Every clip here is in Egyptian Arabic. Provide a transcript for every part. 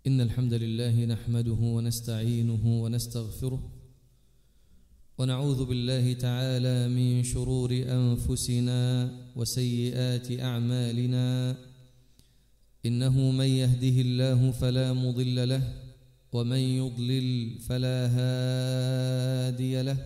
إن الحمد لله نحمده ونستعينه ونستغفره ونعوذ بالله تعالى من شرور أنفسنا وسيئات أعمالنا إنه من يهده الله فلا مضل له ومن يضلل فلا هادي له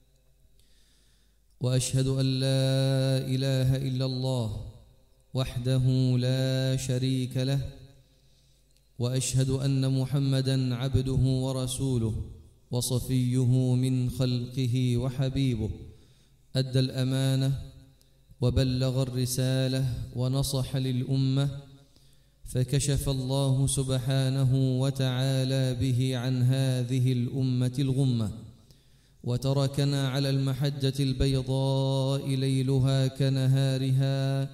وأشهد أن لا إله إلا الله وحده لا شريك له واشهد ان محمدا عبده ورسوله وصفيه من خلقه وحبيبه ادى الامانه وبلغ الرساله ونصح للامه فكشف الله سبحانه وتعالى به عن هذه الامه الغمه وتركنا على المحجه البيضاء ليلها كنهارها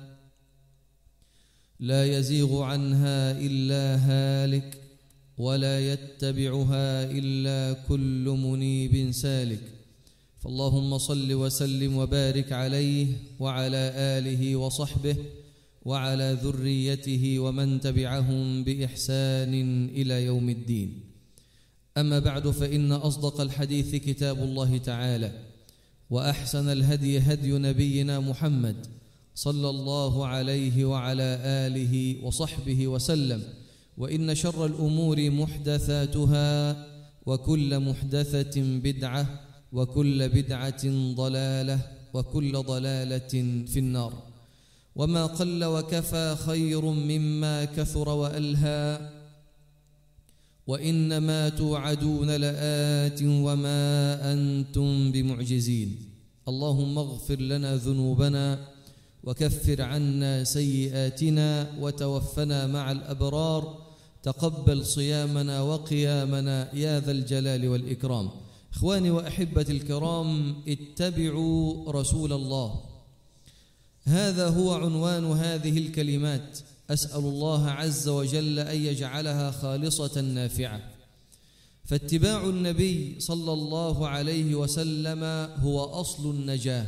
لا يزيغ عنها الا هالك ولا يتبعها الا كل منيب سالك فاللهم صل وسلم وبارك عليه وعلى اله وصحبه وعلى ذريته ومن تبعهم باحسان الى يوم الدين اما بعد فان اصدق الحديث كتاب الله تعالى واحسن الهدي هدي نبينا محمد صلى الله عليه وعلى اله وصحبه وسلم وان شر الامور محدثاتها وكل محدثه بدعه وكل بدعه ضلاله وكل ضلاله في النار وما قل وكفى خير مما كثر والهى وانما توعدون لات وما انتم بمعجزين اللهم اغفر لنا ذنوبنا وكفر عنا سيئاتنا وتوفنا مع الابرار تقبل صيامنا وقيامنا يا ذا الجلال والاكرام اخواني واحبتي الكرام اتبعوا رسول الله هذا هو عنوان هذه الكلمات اسال الله عز وجل ان يجعلها خالصه نافعه فاتباع النبي صلى الله عليه وسلم هو اصل النجاه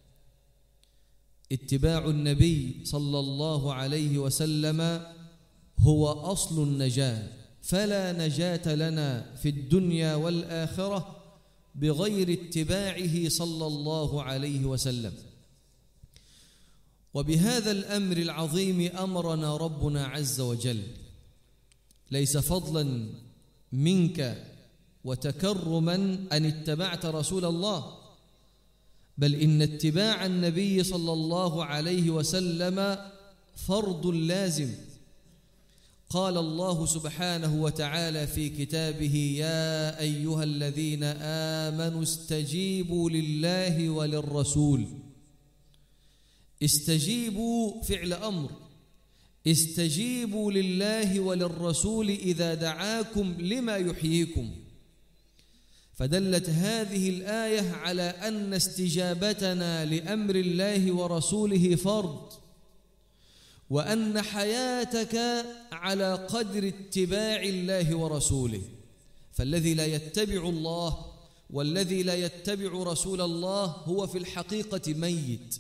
اتباع النبي صلى الله عليه وسلم هو اصل النجاه فلا نجاه لنا في الدنيا والاخره بغير اتباعه صلى الله عليه وسلم وبهذا الامر العظيم امرنا ربنا عز وجل ليس فضلا منك وتكرما ان اتبعت رسول الله بل ان اتباع النبي صلى الله عليه وسلم فرض لازم قال الله سبحانه وتعالى في كتابه يا ايها الذين امنوا استجيبوا لله وللرسول استجيبوا فعل امر استجيبوا لله وللرسول اذا دعاكم لما يحييكم فدلت هذه الايه على ان استجابتنا لامر الله ورسوله فرض وان حياتك على قدر اتباع الله ورسوله فالذي لا يتبع الله والذي لا يتبع رسول الله هو في الحقيقه ميت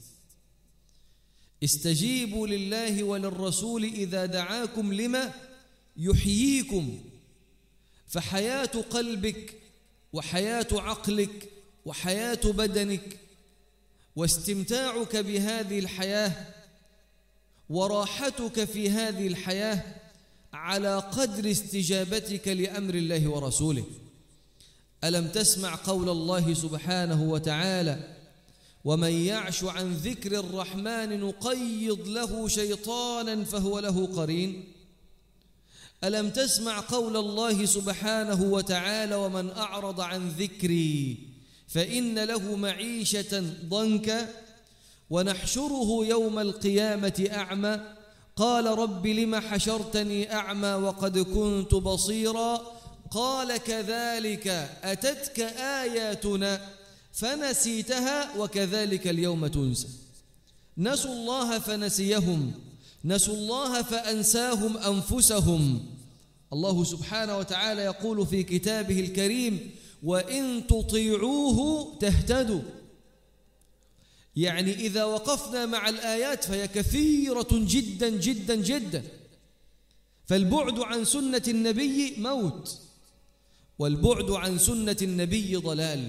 استجيبوا لله وللرسول اذا دعاكم لما يحييكم فحياه قلبك وحياه عقلك وحياه بدنك واستمتاعك بهذه الحياه وراحتك في هذه الحياه على قدر استجابتك لامر الله ورسوله الم تسمع قول الله سبحانه وتعالى ومن يعش عن ذكر الرحمن نقيض له شيطانا فهو له قرين الم تسمع قول الله سبحانه وتعالى ومن اعرض عن ذكري فان له معيشه ضنكا ونحشره يوم القيامه اعمى قال رب لم حشرتني اعمى وقد كنت بصيرا قال كذلك اتتك اياتنا فنسيتها وكذلك اليوم تنسى نسوا الله فنسيهم نسوا الله فانساهم انفسهم الله سبحانه وتعالى يقول في كتابه الكريم وان تطيعوه تهتدوا يعني اذا وقفنا مع الايات فهي كثيره جدا جدا جدا فالبعد عن سنة النبي موت والبعد عن سنة النبي ضلال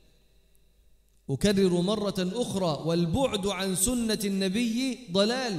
أكرر مرة أخرى والبعد عن سنة النبي ضلال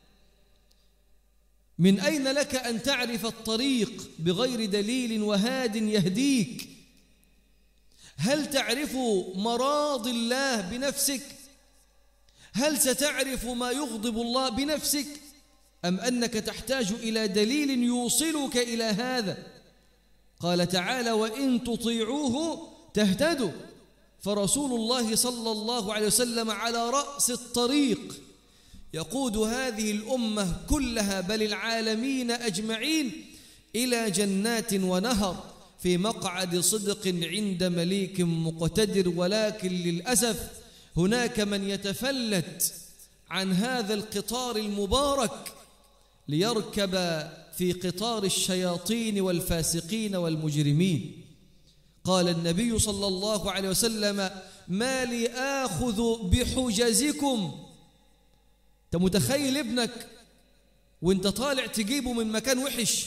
من أين لك أن تعرف الطريق بغير دليل وهاد يهديك هل تعرف مراض الله بنفسك هل ستعرف ما يغضب الله بنفسك أم أنك تحتاج إلى دليل يوصلك إلى هذا قال تعالى وإن تطيعوه تهتدوا فرسول الله صلى الله عليه وسلم على رأس الطريق يقود هذه الأمة كلها بل العالمين أجمعين إلى جنات ونهر في مقعد صدق عند مليك مقتدر ولكن للأسف هناك من يتفلت عن هذا القطار المبارك ليركب في قطار الشياطين والفاسقين والمجرمين قال النبي صلى الله عليه وسلم ما لي آخذ بحجزكم انت متخيل ابنك وانت طالع تجيبه من مكان وحش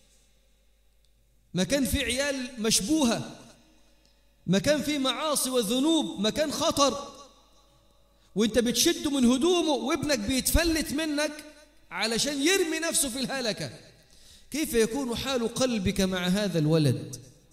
مكان فيه عيال مشبوهة مكان فيه معاصي وذنوب مكان خطر وانت بتشده من هدومه وابنك بيتفلت منك علشان يرمي نفسه في الهلكة كيف يكون حال قلبك مع هذا الولد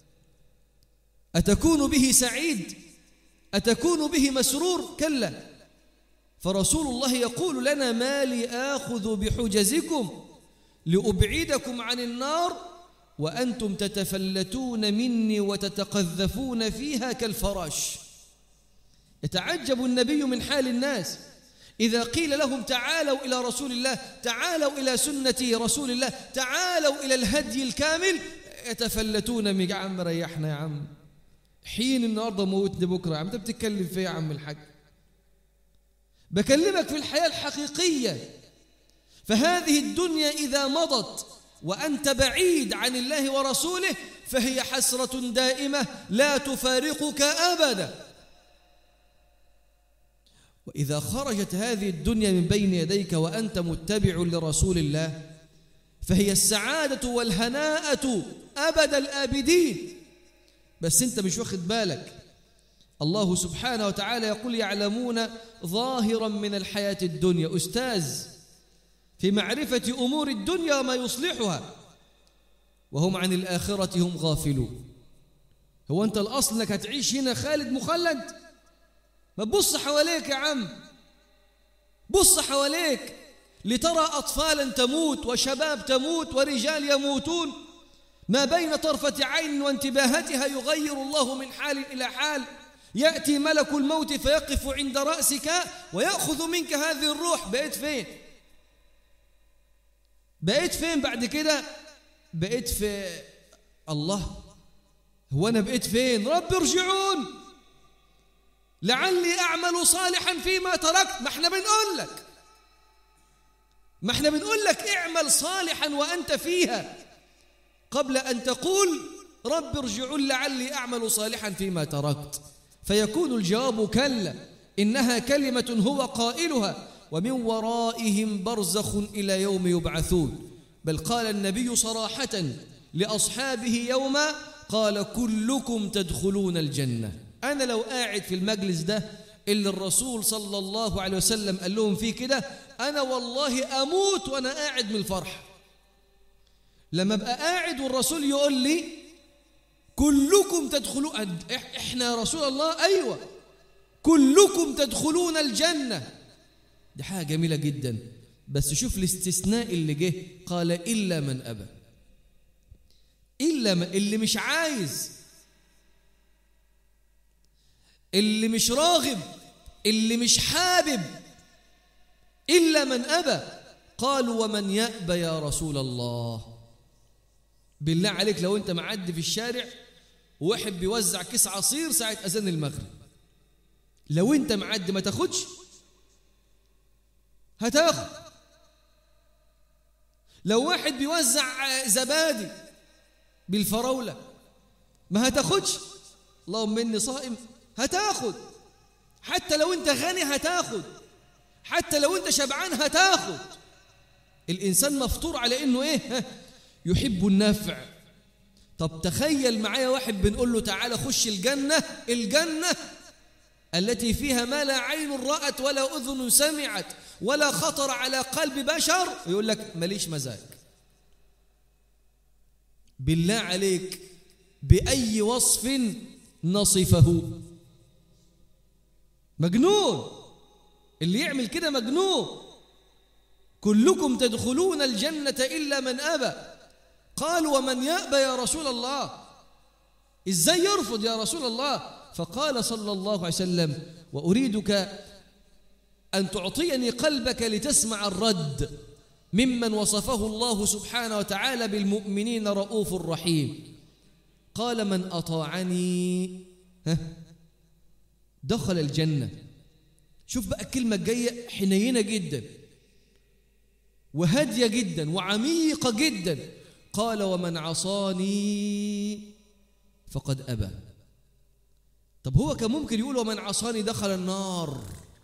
أتكون به سعيد أتكون به مسرور كلا فرسول الله يقول لنا ما لي آخذ بحجزكم لأبعدكم عن النار وأنتم تتفلتون مني وتتقذفون فيها كالفراش يتعجب النبي من حال الناس إذا قيل لهم تعالوا إلى رسول الله تعالوا إلى سنة رسول الله تعالوا إلى الهدي الكامل يتفلتون من يا عم ريحنا يا عم حين النهارده موتني بكره يا عم انت بتتكلم في يا عم الحاج بكلمك في الحياة الحقيقية فهذه الدنيا إذا مضت وأنت بعيد عن الله ورسوله فهي حسرة دائمة لا تفارقك أبدا وإذا خرجت هذه الدنيا من بين يديك وأنت متبع لرسول الله فهي السعادة والهناءة أبد الآبدين بس أنت مش واخد بالك الله سبحانه وتعالى يقول يعلمون ظاهرا من الحياة الدنيا أستاذ في معرفة أمور الدنيا وما يصلحها وهم عن الآخرة هم غافلون هو أنت الأصل أنك هتعيش هنا خالد مخلد ما تبص حواليك يا عم بص حواليك لترى أطفالا تموت وشباب تموت ورجال يموتون ما بين طرفة عين وانتباهتها يغير الله من حال إلى حال يأتي ملك الموت فيقف عند رأسك ويأخذ منك هذه الروح بقيت فين بقيت فين بعد كده بقيت في الله هو أنا بقيت فين رب ارجعون لعلي أعمل صالحا فيما تركت ما احنا بنقول لك ما احنا بنقول لك اعمل صالحا وأنت فيها قبل أن تقول رب ارجعون لعلي أعمل صالحا فيما تركت فيكون الجواب كلا إنها كلمة هو قائلها ومن ورائهم برزخ إلى يوم يبعثون بل قال النبي صراحة لأصحابه يوما قال كلكم تدخلون الجنة أنا لو قاعد في المجلس ده اللي الرسول صلى الله عليه وسلم قال لهم فيه كده أنا والله أموت وأنا قاعد من الفرح لما أبقى قاعد والرسول يقول لي كلكم تدخلون احنا يا رسول الله ايوه كلكم تدخلون الجنه دي حاجه جميله جدا بس شوف الاستثناء اللي جه قال الا من ابى الا من اللي مش عايز اللي مش راغب اللي مش حابب الا من ابى قالوا ومن يابى يا رسول الله بالله عليك لو انت معدي في الشارع وواحد بيوزع كيس عصير ساعة أذان المغرب لو أنت معدي ما تاخدش هتاخد لو واحد بيوزع زبادي بالفراولة ما هتاخدش اللهم إني صائم هتاخد حتى لو أنت غني هتاخد حتى لو أنت شبعان هتاخد الإنسان مفطور على إنه إيه يحب النفع طب تخيل معايا واحد بنقول له تعالى خش الجنة الجنة التي فيها ما لا عين رأت ولا أذن سمعت ولا خطر على قلب بشر يقول لك ماليش مزاج بالله عليك بأي وصف نصفه مجنون اللي يعمل كده مجنون كلكم تدخلون الجنة إلا من أبى قال ومن يأبى يا رسول الله إزاي يرفض يا رسول الله فقال صلى الله عليه وسلم وأريدك أن تعطيني قلبك لتسمع الرد ممن وصفه الله سبحانه وتعالى بالمؤمنين رؤوف رحيم قال من أطاعني ها دخل الجنة شوف بقى الكلمة الجاية حنينة جدا وهادية جدا وعميقة جدا قال ومن عصاني فقد أبى طب هو كان ممكن يقول ومن عصاني دخل النار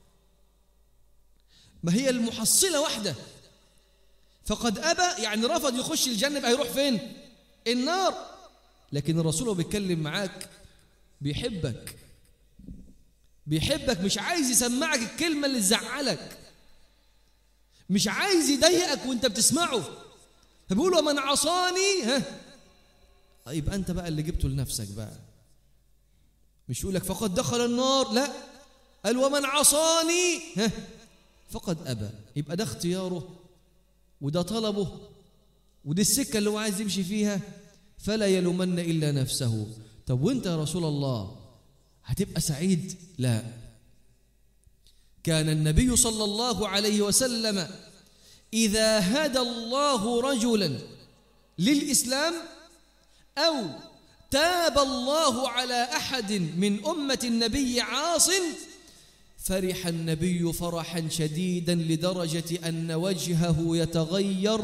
ما هي المحصلة واحدة فقد أبى يعني رفض يخش الجنة يبقى هيروح فين النار لكن الرسول هو بيتكلم معاك بيحبك بيحبك مش عايز يسمعك الكلمة اللي تزعلك مش عايز يضايقك وانت بتسمعه فبيقول ومن عصاني ها يبقى انت بقى اللي جبته لنفسك بقى مش يقول لك فقد دخل النار لا قال ومن عصاني ها فقد أبى يبقى ده اختياره وده طلبه ودي السكة اللي هو عايز يمشي فيها فلا يلومن إلا نفسه طب وانت يا رسول الله هتبقى سعيد لا كان النبي صلى الله عليه وسلم إذا هدى الله رجلا للإسلام أو تاب الله على أحد من أمة النبي عاص فرح النبي فرحا شديدا لدرجة أن وجهه يتغير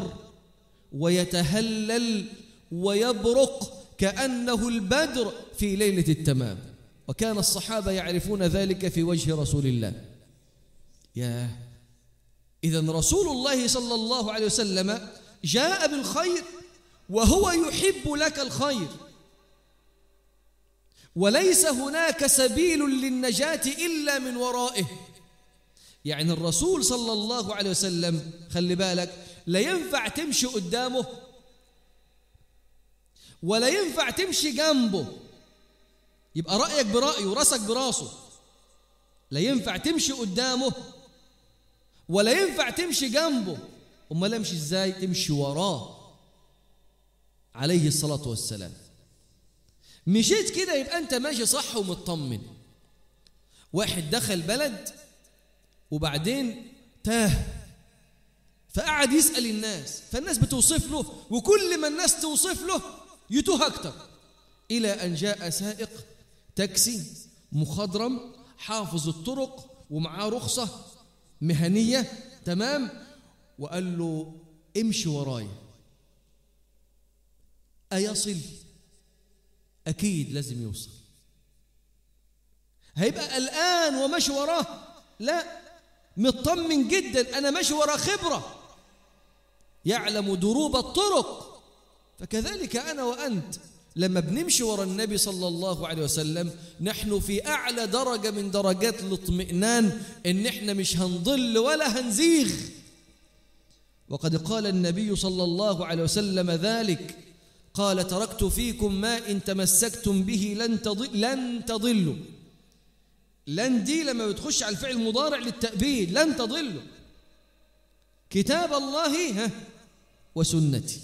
ويتهلل ويبرق كأنه البدر في ليلة التمام وكان الصحابة يعرفون ذلك في وجه رسول الله يا إذا رسول الله صلى الله عليه وسلم جاء بالخير وهو يحب لك الخير وليس هناك سبيل للنجاة إلا من ورائه يعني الرسول صلى الله عليه وسلم خلي بالك لا ينفع تمشي قدامه ولا ينفع تمشي جنبه يبقى رأيك برأيه وراسك براسه لا ينفع تمشي قدامه ولا ينفع تمشي جنبه امال امشي ازاي تمشي وراه عليه الصلاة والسلام مشيت كده يبقى انت ماشي صح ومطمن واحد دخل بلد وبعدين تاه فقعد يسأل الناس فالناس بتوصف له وكل ما الناس توصف له يتوه أكتر إلى أن جاء سائق تاكسي مخضرم حافظ الطرق ومعاه رخصة مهنية تمام وقال له امشي ورايا أيصل أكيد لازم يوصل هيبقى قلقان وماشي وراه لا مطمن جدا أنا ماشي ورا خبرة يعلم دروب الطرق فكذلك أنا وأنت لما بنمشي ورا النبي صلى الله عليه وسلم نحن في أعلى درجة من درجات الاطمئنان إن إحنا مش هنضل ولا هنزيغ وقد قال النبي صلى الله عليه وسلم ذلك قال تركت فيكم ما إن تمسكتم به لن تضل لن تضلوا لن دي لما بتخش على الفعل المضارع للتأبيد لن تضلوا كتاب الله ها وسنتي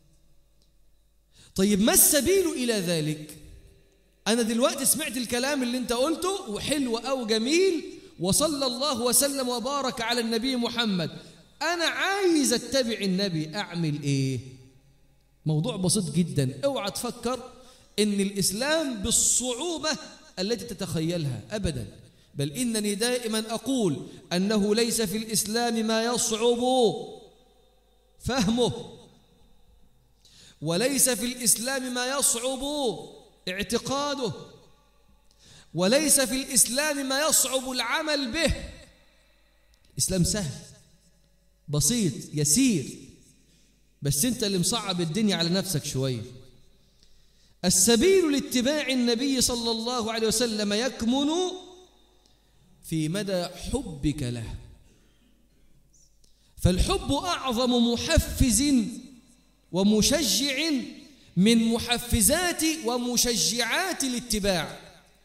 طيب ما السبيل إلى ذلك أنا دلوقتي سمعت الكلام اللي أنت قلته وحلو أو جميل وصلى الله وسلم وبارك على النبي محمد أنا عايز أتبع النبي أعمل إيه موضوع بسيط جدا اوعى تفكر ان الاسلام بالصعوبه التي تتخيلها ابدا بل انني دائما اقول انه ليس في الاسلام ما يصعب فهمه وليس في الاسلام ما يصعب اعتقاده وليس في الاسلام ما يصعب العمل به الاسلام سهل بسيط يسير بس انت اللي مصعب الدنيا على نفسك شويه السبيل لاتباع النبي صلى الله عليه وسلم يكمن في مدى حبك له فالحب اعظم محفز ومشجع من محفزات ومشجعات الاتباع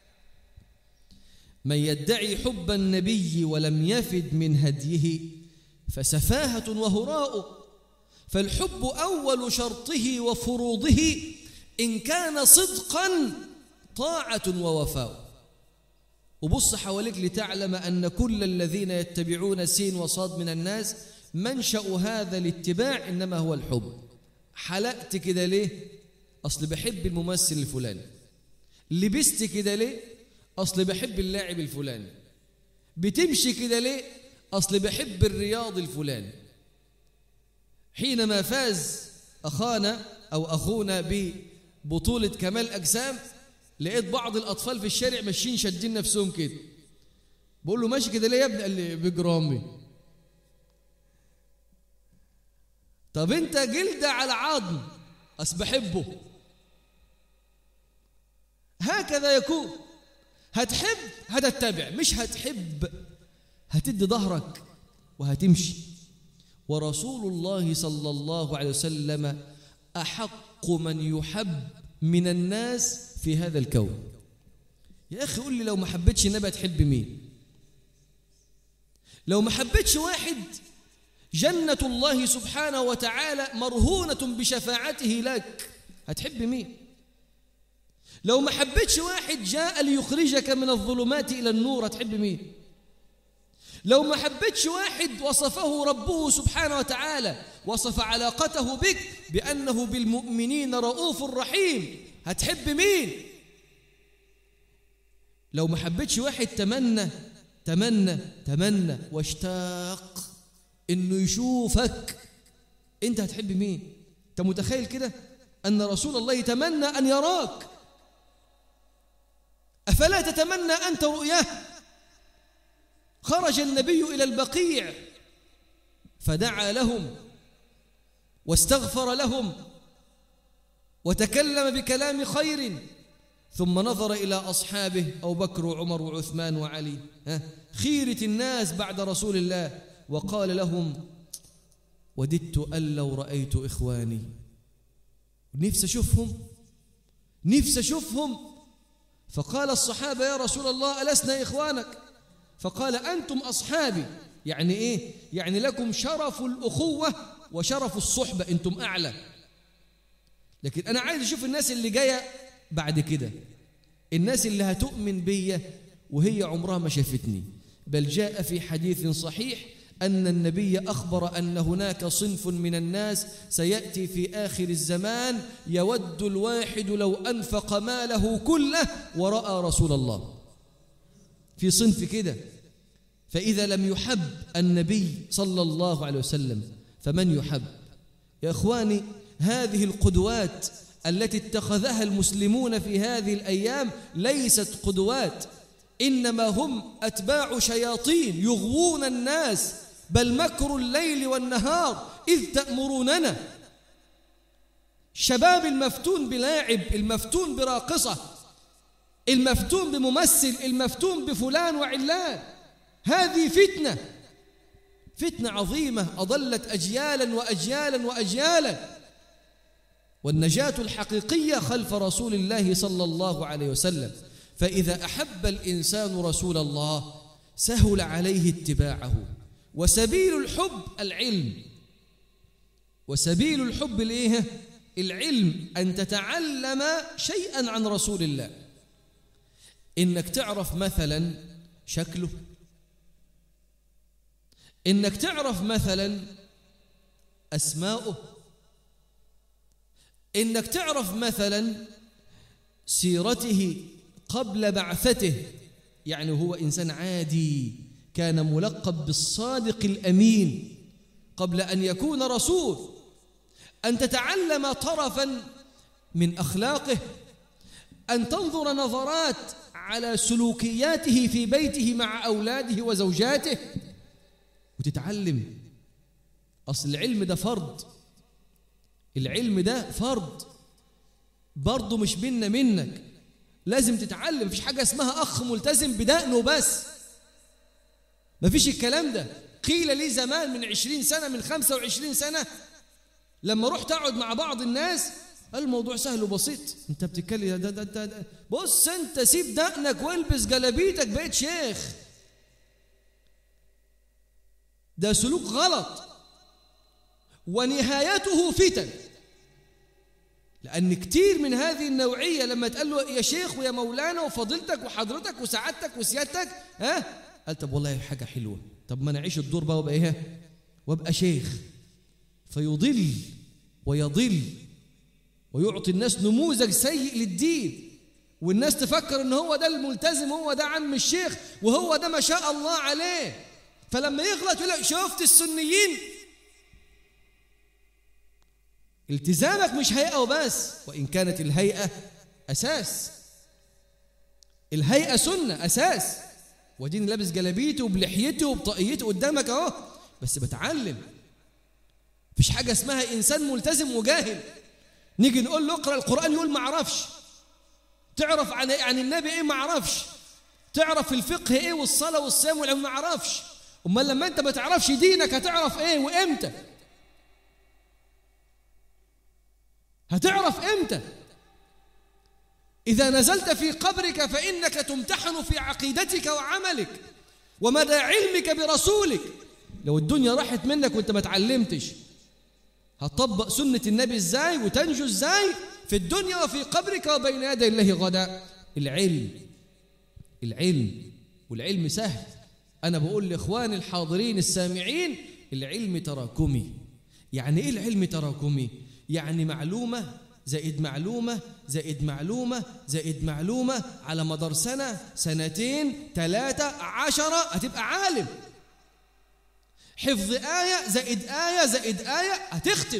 من يدعي حب النبي ولم يفد من هديه فسفاهة وهراء فالحب أول شرطه وفروضه إن كان صدقا طاعة ووفاء وبص حواليك لتعلم أن كل الذين يتبعون سين وصاد من الناس منشأ هذا الاتباع إنما هو الحب حلقت كده ليه أصل بحب الممثل الفلاني لبست كده ليه أصل بحب اللاعب الفلاني بتمشي كده ليه أصل بحب الرياض الفلاني حينما فاز أخانا أو أخونا ببطولة كمال أجسام لقيت بعض الأطفال في الشارع ماشيين شادين نفسهم كده بقول له ماشي كده ليه يا ابني قال لي بجرامي طب انت جلد على عظم أصل بحبه هكذا يكون هتحب هتتبع مش هتحب هتدي ظهرك وهتمشي ورسول الله صلى الله عليه وسلم أحق من يحب من الناس في هذا الكون يا أخي قول لي لو ما حبيتش النبي هتحب مين لو ما حبيتش واحد جنة الله سبحانه وتعالى مرهونة بشفاعته لك هتحب مين لو ما حبيتش واحد جاء ليخرجك من الظلمات إلى النور هتحب مين لو ما حبيتش واحد وصفه ربه سبحانه وتعالى وصف علاقته بك بأنه بالمؤمنين رؤوف رحيم هتحب مين لو ما حبيتش واحد تمنى تمنى تمنى واشتاق انه يشوفك انت هتحب مين انت متخيل كده ان رسول الله يتمنى ان يراك افلا تتمنى انت رؤياه خرج النبي الى البقيع فدعا لهم واستغفر لهم وتكلم بكلام خير ثم نظر إلى أصحابه أبو بكر وعمر وعثمان وعلي ها خيرة الناس بعد رسول الله وقال لهم وددت أن لو رأيت إخواني نفس أشوفهم نفس أشوفهم فقال الصحابة يا رسول الله ألسنا إخوانك فقال أنتم أصحابي يعني إيه يعني لكم شرف الأخوة وشرف الصحبة أنتم أعلى لكن أنا عايز أشوف الناس اللي جاية بعد كده الناس اللي هتؤمن بيا وهي عمرها ما شافتني بل جاء في حديث صحيح أن النبي أخبر أن هناك صنف من الناس سيأتي في آخر الزمان يود الواحد لو أنفق ماله كله ورأى رسول الله في صنف كده فإذا لم يحب النبي صلى الله عليه وسلم فمن يحب يا إخواني هذه القدوات التي اتخذها المسلمون في هذه الأيام ليست قدوات إنما هم أتباع شياطين يغوون الناس بل مكر الليل والنهار إذ تأمروننا شباب المفتون بلاعب المفتون براقصة المفتون بممثل المفتون بفلان وعلان هذه فتنة فتنة عظيمة أضلت أجيالا وأجيالا وأجيالا والنجاة الحقيقية خلف رسول الله صلى الله عليه وسلم فإذا أحب الإنسان رسول الله سهل عليه اتباعه وسبيل الحب العلم وسبيل الحب الايه العلم ان تتعلم شيئا عن رسول الله انك تعرف مثلا شكله انك تعرف مثلا اسماؤه انك تعرف مثلا سيرته قبل بعثته يعني هو انسان عادي كان ملقب بالصادق الامين قبل ان يكون رسول ان تتعلم طرفا من اخلاقه ان تنظر نظرات على سلوكياته في بيته مع اولاده وزوجاته وتتعلم اصل العلم ده فرض العلم ده فرض برضه مش منا منك لازم تتعلم مفيش حاجة اسمها أخ ملتزم بدقنه بس مفيش الكلام ده قيل لي زمان من عشرين سنة من خمسة وعشرين سنة لما رحت أقعد مع بعض الناس الموضوع سهل وبسيط انت بتتكلم ده ده ده ده بص انت سيب دقنك والبس جلابيتك بقيت شيخ ده سلوك غلط ونهايته فتن لأن كتير من هذه النوعية لما تقال له يا شيخ ويا مولانا وفضيلتك وحضرتك وسعادتك وسيادتك ها قال طب والله حاجة حلوة طب ما أنا أعيش الدور بقى وابقى إيه وابقى شيخ فيضل ويضل ويعطي الناس نموذج سيء للدين والناس تفكر ان هو ده الملتزم هو ده عم الشيخ وهو ده ما شاء الله عليه فلما يغلط يقول لك شفت السنيين التزامك مش هيئة وبس وإن كانت الهيئة أساس الهيئة سنة أساس ودين لابس جلابيته وبلحيته وبطاقيته قدامك أهو بس بتعلم مفيش حاجة اسمها إنسان ملتزم وجاهل نيجي نقول له اقرأ القرآن يقول ما اعرفش تعرف عن عن النبي ايه ما اعرفش تعرف الفقه ايه والصلاة والصيام والعلم ما اعرفش امال لما انت ما تعرفش دينك هتعرف ايه وامتى هتعرف امتى اذا نزلت في قبرك فانك تمتحن في عقيدتك وعملك ومدى علمك برسولك لو الدنيا راحت منك وانت ما اتعلمتش هتطبق سنة النبي ازاي وتنجو ازاي في الدنيا وفي قبرك وبين يدي الله غدا العلم العلم والعلم سهل أنا بقول لإخواني الحاضرين السامعين العلم تراكمي يعني إيه العلم تراكمي؟ يعني معلومة زائد معلومة زائد معلومة زائد معلومة على مدار سنة سنتين ثلاثة عشرة هتبقى عالم حفظ آية زائد آية زائد آية هتختم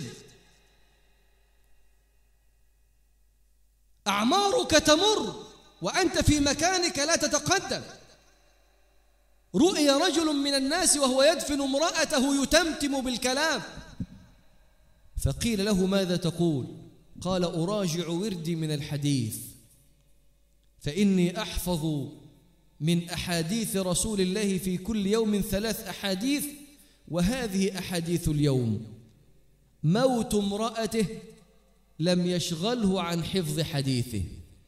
أعمارك تمر وأنت في مكانك لا تتقدم رؤي رجل من الناس وهو يدفن امرأته يتمتم بالكلام فقيل له ماذا تقول قال أراجع وردي من الحديث فإني أحفظ من أحاديث رسول الله في كل يوم ثلاث أحاديث وهذه أحاديث اليوم موت امرأته لم يشغله عن حفظ حديثه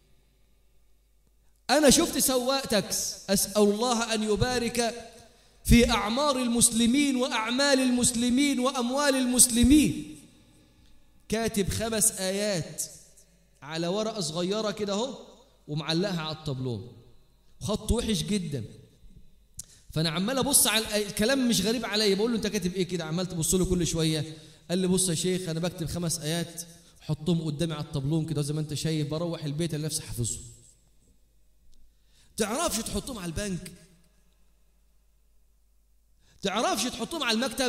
أنا شفت سواق تاكس أسأل الله أن يبارك في أعمار المسلمين وأعمال المسلمين وأموال المسلمين كاتب خمس آيات على ورقة صغيرة كده اهو ومعلقها على الطابلون خط وحش جدا فانا عمال ابص على الكلام مش غريب عليا بقول له انت كاتب ايه كده عمال تبص له كل شويه قال لي بص يا شيخ انا بكتب خمس ايات حطهم قدامي على الطابلون كده زي ما انت شايف بروح البيت اللي نفسي حافظه تعرفش تحطهم على البنك تعرفش تحطهم على المكتب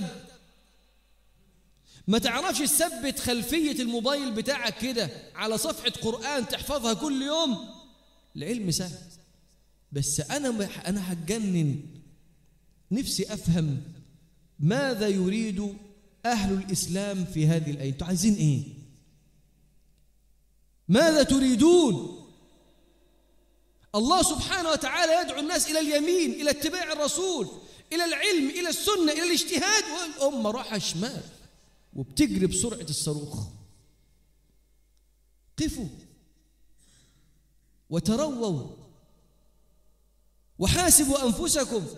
ما تعرفش تثبت خلفية الموبايل بتاعك كده على صفحة قرآن تحفظها كل يوم العلم سهل بس أنا أنا هتجنن نفسي أفهم ماذا يريد أهل الإسلام في هذه الآية أنتوا عايزين إيه ماذا تريدون الله سبحانه وتعالى يدعو الناس إلى اليمين إلى اتباع الرسول إلى العلم إلى السنة إلى الاجتهاد والأمة راحة شمال وبتجري بسرعة الصاروخ قفوا وترووا وحاسبوا أنفسكم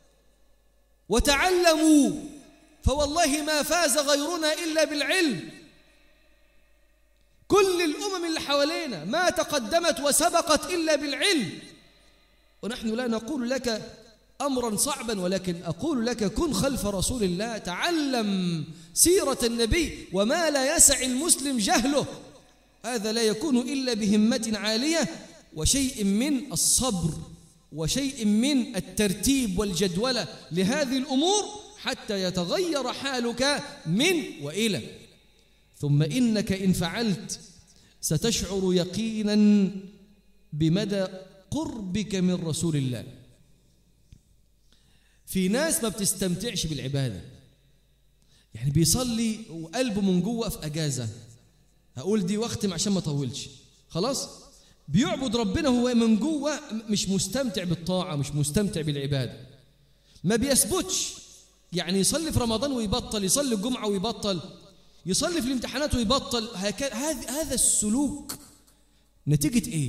وتعلموا فوالله ما فاز غيرنا إلا بالعلم كل الأمم اللي حوالينا ما تقدمت وسبقت إلا بالعلم ونحن لا نقول لك أمرا صعبا ولكن أقول لك كن خلف رسول الله تعلم سيرة النبي وما لا يسع المسلم جهله هذا لا يكون إلا بهمة عالية وشيء من الصبر وشيء من الترتيب والجدولة لهذه الأمور حتى يتغير حالك من وإلى ثم إنك إن فعلت ستشعر يقينا بمدى قربك من رسول الله في ناس ما بتستمتعش بالعبادة يعني بيصلي وقلبه من جوه في أجازة هقول دي واختم عشان ما اطولش خلاص بيعبد ربنا هو من جوه مش مستمتع بالطاعه مش مستمتع بالعباده ما بيثبتش يعني يصلي في رمضان ويبطل يصلي الجمعه ويبطل يصلي في الامتحانات ويبطل هذا هذا السلوك نتيجه ايه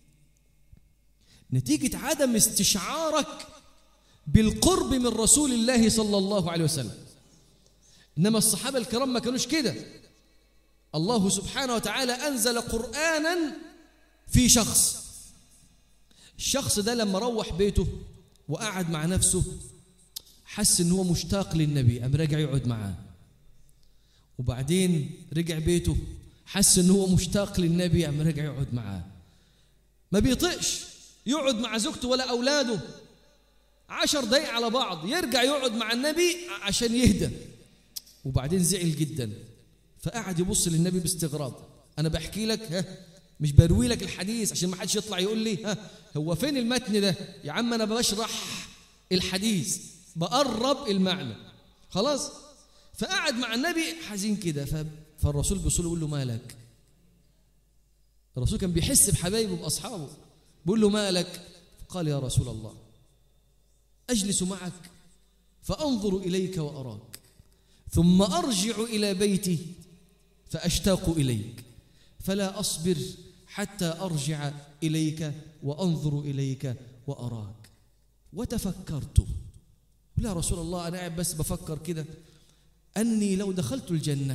نتيجه عدم استشعارك بالقرب من رسول الله صلى الله عليه وسلم انما الصحابه الكرام ما كانوش كده الله سبحانه وتعالى انزل قرانا في شخص الشخص ده لما روح بيته وقعد مع نفسه حس ان هو مشتاق للنبي قام راجع يقعد معاه وبعدين رجع بيته حس ان هو مشتاق للنبي قام راجع يقعد معاه ما بيطقش يقعد مع زوجته ولا اولاده عشر دقايق على بعض يرجع يقعد مع النبي عشان يهدى وبعدين زعل جدا فقعد يبص للنبي باستغراب انا بحكي لك ها مش بروي لك الحديث عشان ما حدش يطلع يقول لي ها هو فين المتن ده يا عم انا بشرح الحديث بقرب المعنى خلاص فقعد مع النبي حزين كده فالرسول بيصل يقول له مالك الرسول كان بيحس بحبايبه باصحابه بيقول له مالك قال يا رسول الله اجلس معك فانظر اليك واراك ثم ارجع الى بيتي فاشتاق اليك فلا اصبر حتى ارجع اليك وانظر اليك واراك وتفكرت يا رسول الله انا قاعد بس بفكر كده اني لو دخلت الجنه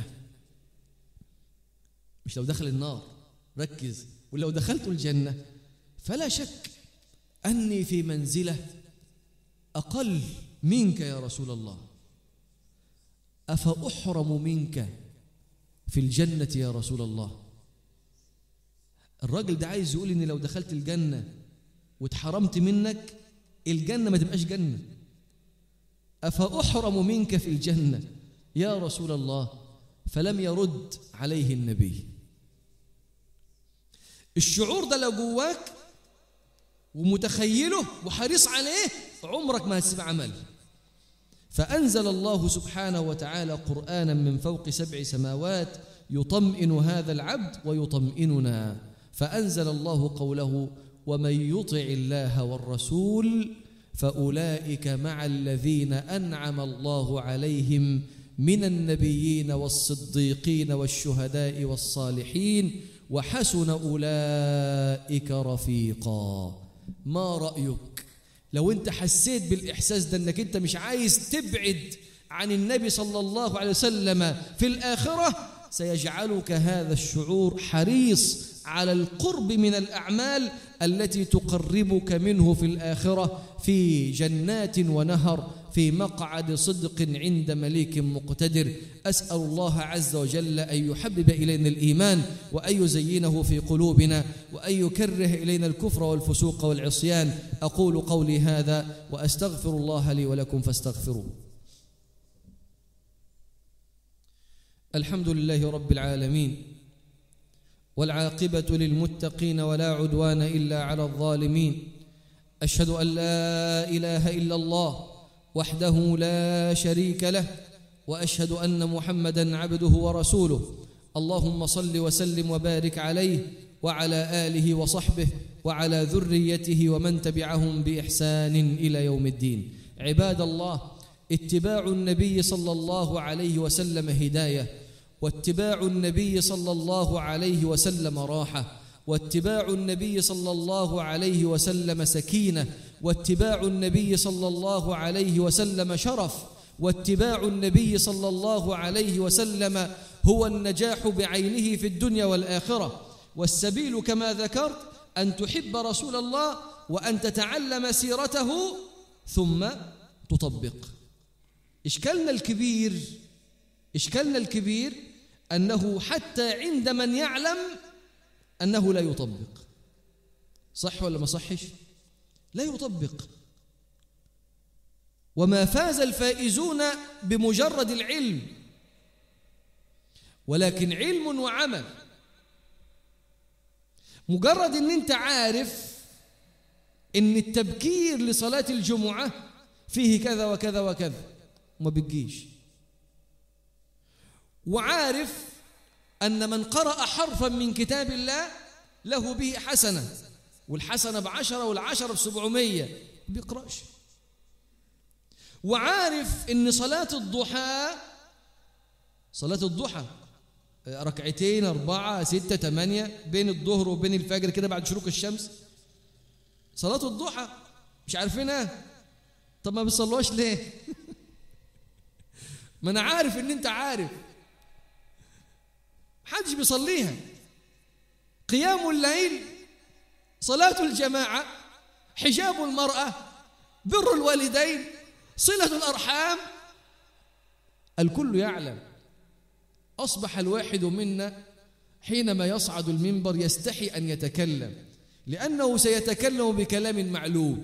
مش لو دخل النار ركز ولو دخلت الجنه فلا شك اني في منزله اقل منك يا رسول الله افاحرم منك في الجنه يا رسول الله الراجل ده عايز يقول اني لو دخلت الجنه واتحرمت منك الجنه ما تبقاش جنه افاحرم منك في الجنه يا رسول الله فلم يرد عليه النبي الشعور ده لو جواك ومتخيله وحريص عليه عمرك ما هتسيب عمل فأنزل الله سبحانه وتعالى قرآنا من فوق سبع سماوات يطمئن هذا العبد ويطمئننا فأنزل الله قوله ومن يطع الله والرسول فأولئك مع الذين أنعم الله عليهم من النبيين والصديقين والشهداء والصالحين وحسن أولئك رفيقا ما رأيك لو أنت حسيت بالإحساس ده أنك أنت مش عايز تبعد عن النبي صلى الله عليه وسلم في الآخرة سيجعلك هذا الشعور حريص على القرب من الأعمال التي تقربك منه في الآخرة في جنات ونهر في مقعد صدق عند مليك مقتدر أسأل الله عز وجل أن يحبب إلينا الإيمان وأن يزينه في قلوبنا وأن يكره إلينا الكفر والفسوق والعصيان أقول قولي هذا وأستغفر الله لي ولكم فاستغفروه الحمد لله رب العالمين والعاقبة للمتقين ولا عدوان إلا على الظالمين أشهد أن لا إله إلا الله وحده لا شريك له وأشهد أن محمدا عبده ورسوله اللهم صل وسلم وبارك عليه وعلى آله وصحبه وعلى ذريته ومن تبعهم بإحسان إلى يوم الدين عباد الله اتباع النبي صلى الله عليه وسلم هدايه واتباع النبي صلى الله عليه وسلم راحه واتباع النبي صلى الله عليه وسلم سكينه واتباع النبي صلى الله عليه وسلم شرف واتباع النبي صلى الله عليه وسلم هو النجاح بعينه في الدنيا والاخره والسبيل كما ذكرت ان تحب رسول الله وان تتعلم سيرته ثم تطبق اشكالنا الكبير اشكالنا الكبير انه حتى عند من يعلم انه لا يطبق صح ولا ما صحش لا يطبق وما فاز الفائزون بمجرد العلم ولكن علم وعمل مجرد ان انت عارف ان التبكير لصلاه الجمعه فيه كذا وكذا وكذا وما بتجيش وعارف أن من قرأ حرفا من كتاب الله له به حسنة والحسنة بعشرة والعشرة بسبعمية بيقرأش وعارف أن صلاة الضحى صلاة الضحى ركعتين أربعة ستة ثمانية بين الظهر وبين الفجر كده بعد شروق الشمس صلاة الضحى مش عارفينها طب ما بيصلوش ليه ما أنا عارف إن أنت عارف محدش بيصليها قيام الليل صلاة الجماعة حجاب المرأة بر الوالدين صلة الأرحام الكل يعلم أصبح الواحد منا حينما يصعد المنبر يستحي أن يتكلم لأنه سيتكلم بكلام معلوم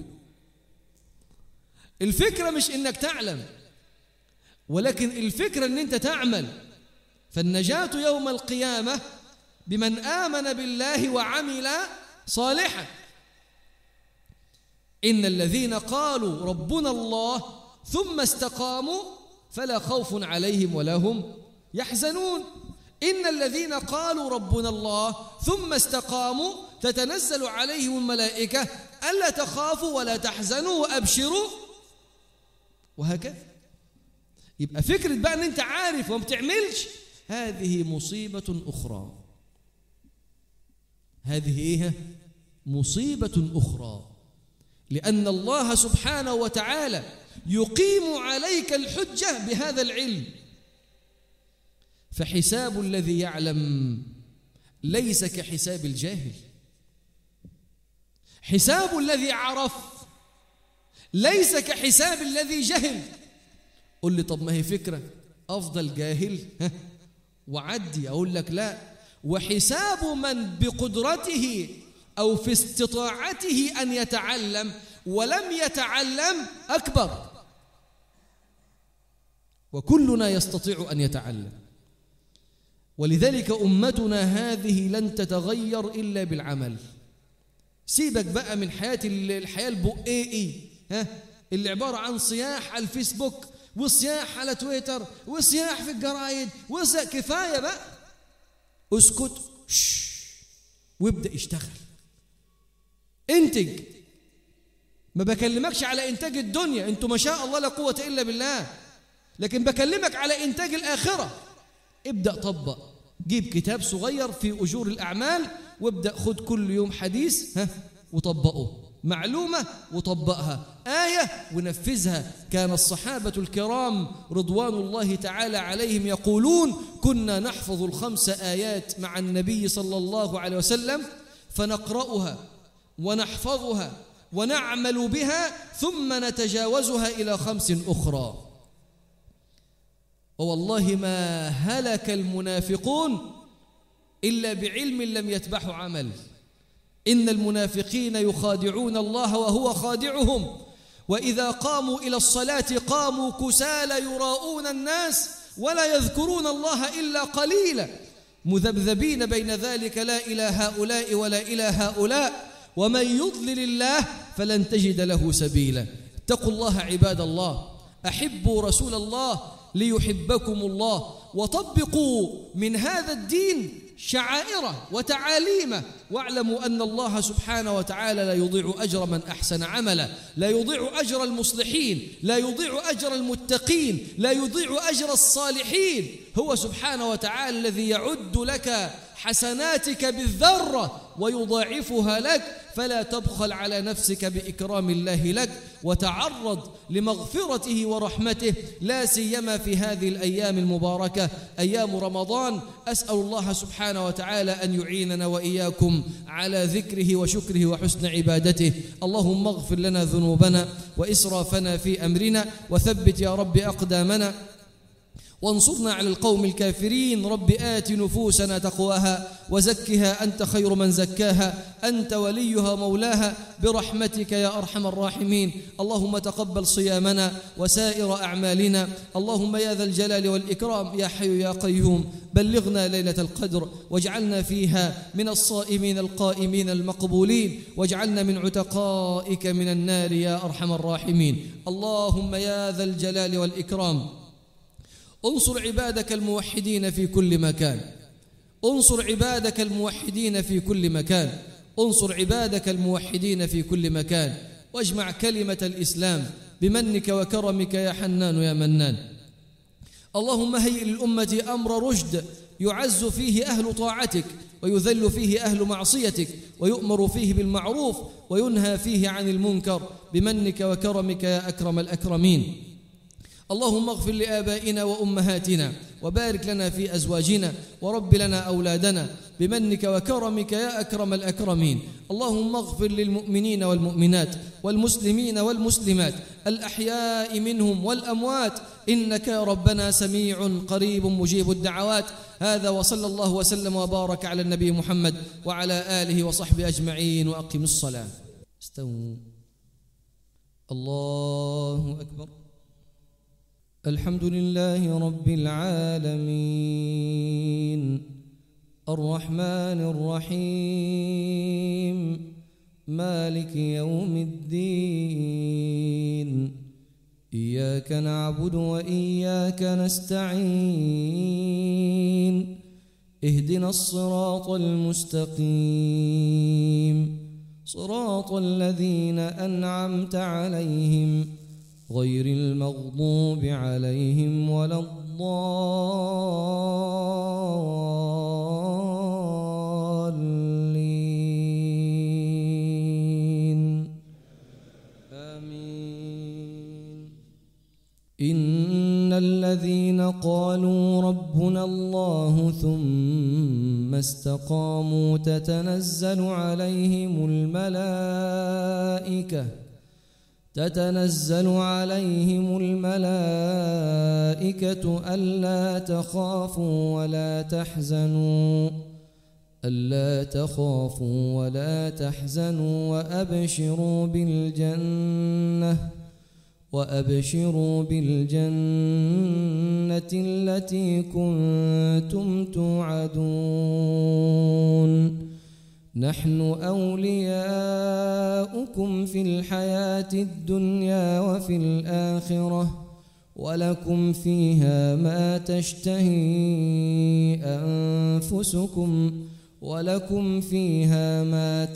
الفكرة مش إنك تعلم ولكن الفكرة أن أنت تعمل فالنجاة يوم القيامة بمن آمن بالله وعمل صالحا إن الذين قالوا ربنا الله ثم استقاموا فلا خوف عليهم ولا هم يحزنون إن الذين قالوا ربنا الله ثم استقاموا تتنزل عليهم الملائكة ألا تخافوا ولا تحزنوا وأبشروا وهكذا يبقى فكرة بقى أن أنت عارف وما بتعملش هذه مصيبة أخرى هذه إيه؟ مصيبة أخرى لأن الله سبحانه وتعالى يقيم عليك الحجة بهذا العلم فحساب الذي يعلم ليس كحساب الجاهل حساب الذي عرف ليس كحساب الذي جهل قل لي طب ما هي فكرة أفضل جاهل وعدي أقول لك لا وحساب من بقدرته أو في استطاعته أن يتعلم ولم يتعلم أكبر وكلنا يستطيع أن يتعلم ولذلك أمتنا هذه لن تتغير إلا بالعمل سيبك بقى من حياة الحياة البؤائي ها اللي عبارة عن صياح على الفيسبوك وصياح على تويتر وصياح في الجرايد وصياح كفاية بقى اسكت شش وابدأ اشتغل انتج ما بكلمكش على انتاج الدنيا انتوا ما شاء الله لا قوة الا بالله لكن بكلمك على انتاج الاخرة ابدأ طبق جيب كتاب صغير في اجور الاعمال وابدأ خد كل يوم حديث ها وطبقه معلومة وطبقها آية ونفذها كان الصحابة الكرام رضوان الله تعالى عليهم يقولون كنا نحفظ الخمس آيات مع النبي صلى الله عليه وسلم فنقرأها ونحفظها ونعمل بها ثم نتجاوزها إلى خمس أخرى ووالله ما هلك المنافقون إلا بعلم لم يتبعه عمل إن المنافقين يخادعون الله وهو خادعهم وإذا قاموا إلى الصلاة قاموا كسالى يراءون الناس ولا يذكرون الله إلا قليلا مذبذبين بين ذلك لا إلى هؤلاء ولا إلى هؤلاء ومن يضلل الله فلن تجد له سبيلا اتقوا الله عباد الله أحبوا رسول الله ليحبكم الله وطبقوا من هذا الدين شعائره وتعاليمه واعلموا أن الله سبحانه وتعالى لا يضيع أجر من أحسن عملا لا يضيع أجر المصلحين لا يضيع أجر المتقين لا يضيع أجر الصالحين هو سبحانه وتعالى الذي يعد لك حسناتك بالذرة ويضاعفها لك فلا تبخل على نفسك بإكرام الله لك وتعرض لمغفرته ورحمته لا سيما في هذه الأيام المباركة أيام رمضان أسأل الله سبحانه وتعالى أن يعيننا وإياكم على ذكره وشكره وحسن عبادته اللهم اغفر لنا ذنوبنا وإسرافنا في أمرنا وثبت يا رب أقدامنا وانصرنا على القوم الكافرين رب آت نفوسنا تقواها وزكها أنت خير من زكاها أنت وليها مولاها برحمتك يا أرحم الراحمين اللهم تقبل صيامنا وسائر أعمالنا اللهم يا ذا الجلال والإكرام يا حي يا قيوم بلغنا ليلة القدر واجعلنا فيها من الصائمين القائمين المقبولين واجعلنا من عتقائك من النار يا أرحم الراحمين اللهم يا ذا الجلال والإكرام انصر عبادك الموحدين في كل مكان انصر عبادك الموحدين في كل مكان انصر عبادك الموحدين في كل مكان واجمع كلمة الإسلام بمنك وكرمك يا حنان يا منان اللهم هيئ للأمة أمر رشد يعز فيه أهل طاعتك ويذل فيه أهل معصيتك ويؤمر فيه بالمعروف وينهى فيه عن المنكر بمنك وكرمك يا أكرم الأكرمين اللهم اغفر لآبائنا وأمهاتنا وبارك لنا في أزواجنا ورب لنا أولادنا بمنك وكرمك يا أكرم الأكرمين اللهم اغفر للمؤمنين والمؤمنات والمسلمين والمسلمات الأحياء منهم والأموات إنك يا ربنا سميع قريب مجيب الدعوات هذا وصلى الله وسلم وبارك على النبي محمد وعلى آله وصحبه أجمعين وأقم الصلاة استووا الله أكبر الحمد لله رب العالمين الرحمن الرحيم مالك يوم الدين إياك نعبد وإياك نستعين اهدنا الصراط المستقيم صراط الذين أنعمت عليهم غير المغضوب عليهم ولا الضالين آمين إن الذين قالوا ربنا الله ثم استقاموا تتنزل عليهم الملائكة تتنزل عليهم الملائكة ألا تخافوا ولا تحزنوا ألا تخافوا ولا تحزنوا وأبشروا بالجنة وأبشروا بالجنة التي كنتم توعدون نحن أولياؤكم في الحياة الدنيا وفي الآخرة ولكم فيها ما تشتهي أنفسكم ولكم فيها ما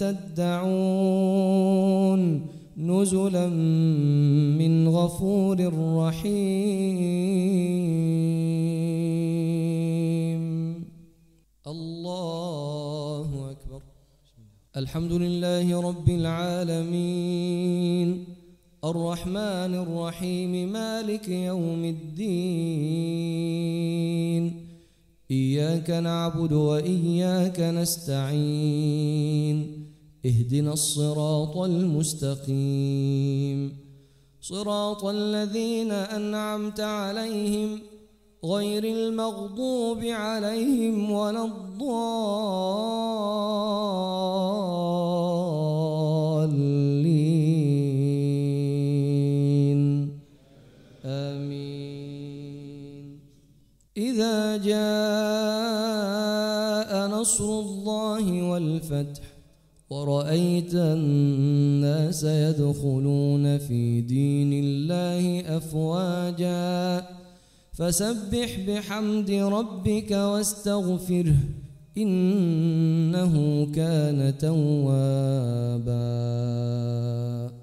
تدعون نزلا من غفور رحيم الله أكبر الحمد لله رب العالمين الرحمن الرحيم مالك يوم الدين إياك نعبد وإياك نستعين اهدنا الصراط المستقيم صراط الذين أنعمت عليهم غير المغضوب عليهم ولا الضالين آمين إذا جاء نصر الله والفتح ورأيت الناس يدخلون في دين الله أفواجا فسبح بحمد ربك واستغفره إنه كان توابا